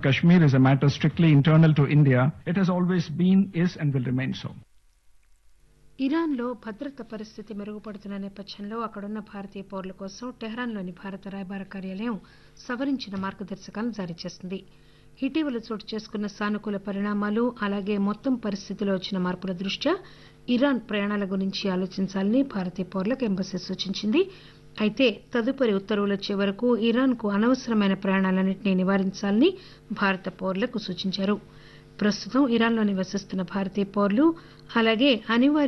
Kashmir is a matter strictly internal to India. It has always been, is, and will remain so. ఇరాన్లో భద్రత పరిస్థితి మెరుగుపడుతున్న నేపథ్యంలో అక్కడున్న భారతీయ పౌరుల కోసం టెహ్రాన్లోని భారత రాయబార కార్యాలయం సవరించిన మార్గదర్శకాలను జారీ చేసింది ఇటీవల చోటు చేసుకున్న సానుకూల పరిణామాలు అలాగే మొత్తం పరిస్థితిలో వచ్చిన మార్పుల దృష్ట్యా ఇరాన్ ప్రయాణాల గురించి ఆలోచించాలని భారతీయ పౌరులకు ఎంబసీ సూచించింది అయితే తదుపరి ఉత్తర్వులు వచ్చే వరకు ఇరాన్కు అనవసరమైన ప్రయాణాలన్నింటినీ నివారించాలని భారత పౌరులకు సూచించారు ప్రస్తుతం ఇరాన్లో నివసిస్తున్న భారతీయ పౌరులు అలాగే అనివార్య